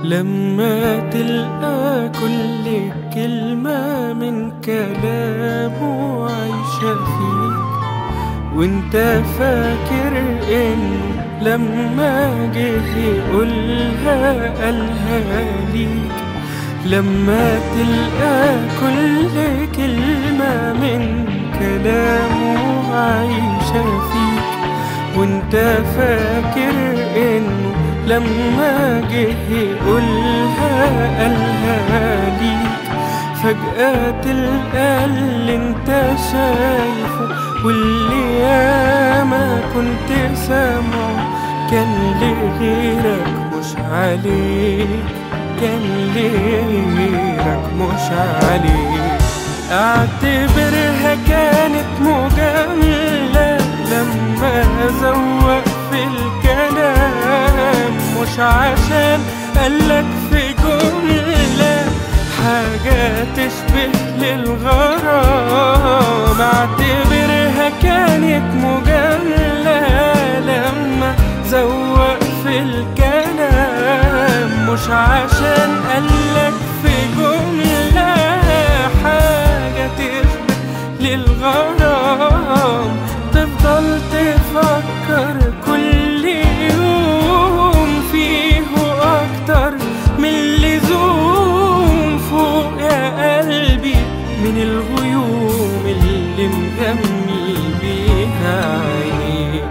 لما تلقى كل كلمة من كلامه عايشة فيك وانت فاكر انه لما جه يقولها قالها ليك لما تلقى كل كلمة من كلامه عايشة فيك وانت فاكر انه لما جه يقولها قالها ليك فجأة تلقى اللي انت شايفه واللي ياما كنت سامعه كان لغيرك مش عليك كان لغيرك مش عليك اعتبرها كانت مجاملة لما زوق في الكلام مش عشان قالك في جملة حاجة تشبه للغرام اعتبرها كانت مجاملة لما زوق في الكلام مش عشان قالك في جملة حاجة تشبه للغرام تفضل تفكر كل يوم فيه أكتر من اللزوم فوق يا قلبي من الغيوم اللي مغمي بيها عينيك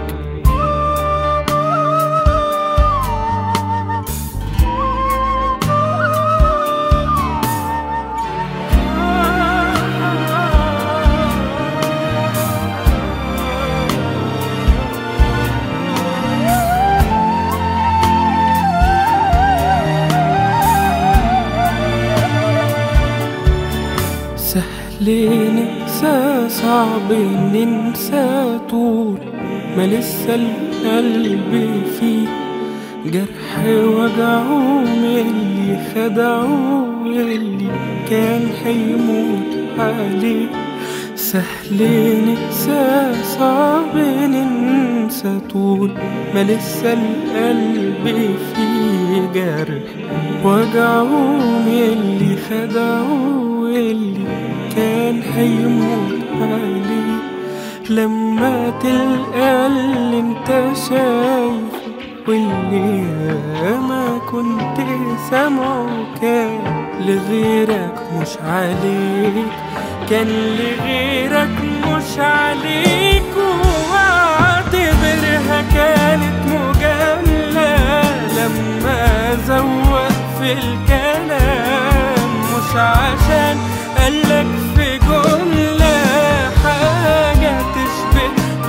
سهل ننسى صعب ننسى طول ما لسه القلب فيه جرح وجعه من اللي خدعه اللي كان هيموت عليه سهل ننسى صعب ننسى طول ما لسه القلب فيه جرح وجعه من اللي خدعه اللي كان هيموت عليه لما تلقى اللي انت شايفه واللي ما كنت سامعه كان لغيرك مش عليك كان لغيرك مش عليك واعتبرها كانت مجاملة لما زوق في الكلام مش عشان قالك في جملة حاجة تشبه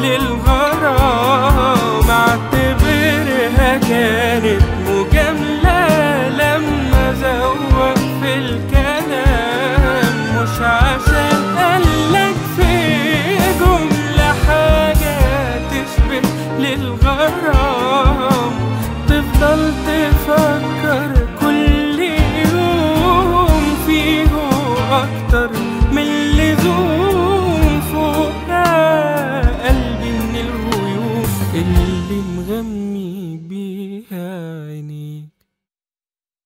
للغرام اعتبرها كانت مجاملة لما زوق في الكلام مش عشان قالك في جملة حاجة تشبه للغرام تفضل تفكر كل يوم فيه أكتر من اللزوم فوق يا قلبي من الغيوم اللي مغمي بيها عينيك